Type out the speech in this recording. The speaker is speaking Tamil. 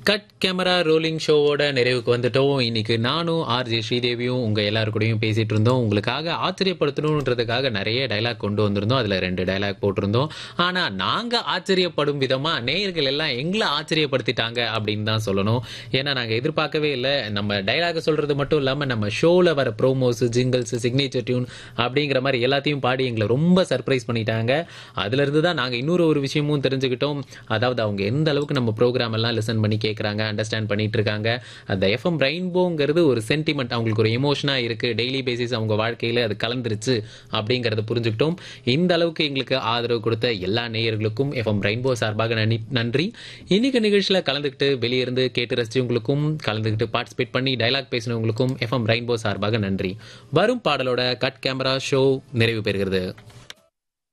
கட் கேமரா ரோலிங் ஷோவோட நிறைவுக்கு வந்துட்டோம் இன்னைக்கு நானும் ஆர்ஜே ஸ்ரீதேவியும் உங்க எல்லாரு கூடயும் பேசிட்டு இருந்தோம் உங்களுக்காக ஆச்சரியப்படுத்தணுன்றதுக்காக நிறைய டைலாக் கொண்டு வந்திருந்தோம் அதுல ரெண்டு டைலாக் போட்டிருந்தோம் ஆனா நாங்க ஆச்சரியப்படும் விதமா நேயர்கள் எல்லாம் எங்களை ஆச்சரியப்படுத்திட்டாங்க அப்படின்னு தான் சொல்லணும் ஏன்னா நாங்க எதிர்பார்க்கவே இல்லை நம்ம டைலாக் சொல்றது மட்டும் இல்லாம நம்ம ஷோல வர ப்ரோமோஸ் ஜிங்கிள்ஸ் சிக்னேச்சர் டியூன் அப்படிங்கிற மாதிரி எல்லாத்தையும் பாடி எங்களை ரொம்ப சர்ப்ரைஸ் பண்ணிட்டாங்க அதுல இருந்து தான் நாங்க இன்னொரு ஒரு விஷயமும் தெரிஞ்சுக்கிட்டோம் அதாவது அவங்க எந்த அளவுக்கு நம்ம ப்ரோக்ராம் எல்லாம் லிசன் பண்ணி கேட்குறாங்க அண்டர்ஸ்டாண்ட் பண்ணிட்டு இருக்காங்க அந்த எஃப்எம் ரெயின்போங்கிறது ஒரு சென்டிமெண்ட் அவங்களுக்கு ஒரு எமோஷனா இருக்கு டெய்லி பேசிஸ் அவங்க வாழ்க்கையில அது கலந்துருச்சு அப்படிங்கறத புரிஞ்சுக்கிட்டோம் இந்த அளவுக்கு எங்களுக்கு ஆதரவு கொடுத்த எல்லா நேயர்களுக்கும் எஃப்எம் ரெயின்போ சார்பாக நனி- நன்றி இன்னைக்கு நிகழ்ச்சியில கலந்துக்கிட்டு வெளியிருந்து கேட்டு ரசிச்சவங்களுக்கும் கலந்துக்கிட்டு பார்ட்டிசிபேட் பண்ணி டைலாக் பேசினவங்களுக்கும் எஃப்எம் ரெயின்போ சார்பாக நன்றி வரும் பாடலோட கட் கேமரா ஷோ நிறைவு பெறுகிறது